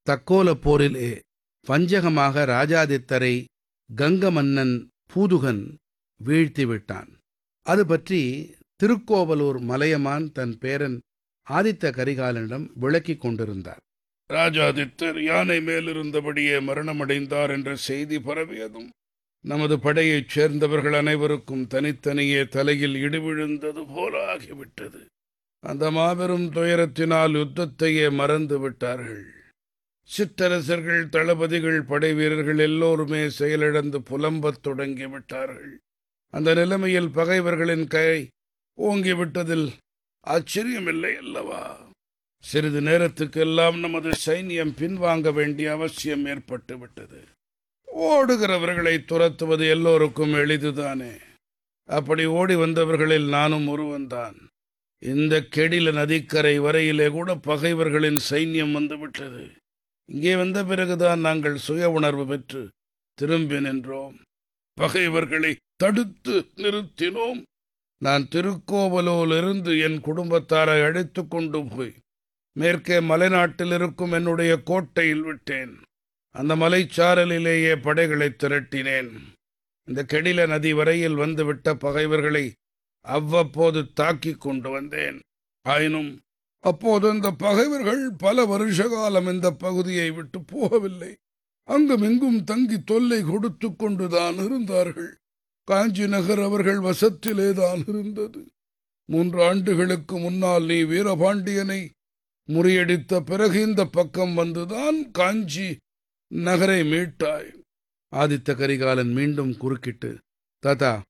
தக்கோலப் போரிலே வஞ்சகமாக ராஜாதித்தரை கங்க மன்னன் பூதுகன் வீழ்த்தி விட்டான் அது பற்றி திருக்கோவலூர் மலையமான் தன் பேரன் ஆதித்த கரிகாலனிடம் விளக்கிக் கொண்டிருந்தார் ராஜாதித்தர் யானை மேலிருந்தபடியே மரணமடைந்தார் என்ற செய்தி பரவியதும் நமது படையைச் சேர்ந்தவர்கள் அனைவருக்கும் தனித்தனியே தலையில் இடிவிழுந்தது போல ஆகிவிட்டது அந்த மாபெரும் துயரத்தினால் யுத்தத்தையே மறந்து விட்டார்கள் சிற்றரசர்கள் தளபதிகள் படை வீரர்கள் எல்லோருமே செயலிழந்து புலம்பத் தொடங்கி விட்டார்கள் அந்த நிலைமையில் பகைவர்களின் கை ஓங்கிவிட்டதில் ஆச்சரியமில்லை அல்லவா சிறிது நேரத்துக்கெல்லாம் நமது சைன்யம் பின்வாங்க வேண்டிய அவசியம் ஏற்பட்டு விட்டது ஓடுகிறவர்களை துரத்துவது எல்லோருக்கும் எளிதுதானே அப்படி ஓடி வந்தவர்களில் நானும் ஒருவன்தான் இந்த கெடில நதிக்கரை வரையிலே கூட பகைவர்களின் சைன்யம் வந்துவிட்டது இங்கே வந்த பிறகுதான் நாங்கள் சுய உணர்வு பெற்று திரும்பி நின்றோம் பகைவர்களை தடுத்து நிறுத்தினோம் நான் திருக்கோவலூரிலிருந்து என் குடும்பத்தாரை அழைத்து கொண்டு போய் மேற்கே மலைநாட்டில் இருக்கும் என்னுடைய கோட்டையில் விட்டேன் அந்த மலைச்சாரலிலேயே படைகளை திரட்டினேன் இந்த கெடில நதி வரையில் வந்துவிட்ட பகைவர்களை அவ்வப்போது தாக்கிக் கொண்டு வந்தேன் ஆயினும் அப்போது அந்த பகைவர்கள் பல வருஷ காலம் இந்த பகுதியை விட்டு போகவில்லை அங்குமிங்கும் தங்கி தொல்லை கொடுத்து கொண்டுதான் இருந்தார்கள் காஞ்சி நகர் அவர்கள் வசத்திலேதான் இருந்தது மூன்று ஆண்டுகளுக்கு முன்னால் நீ வீரபாண்டியனை முறியடித்த பிறகு இந்த பக்கம் வந்துதான் காஞ்சி நகரை மீட்டாய் ஆதித்த கரிகாலன் மீண்டும் குறுக்கிட்டு தாத்தா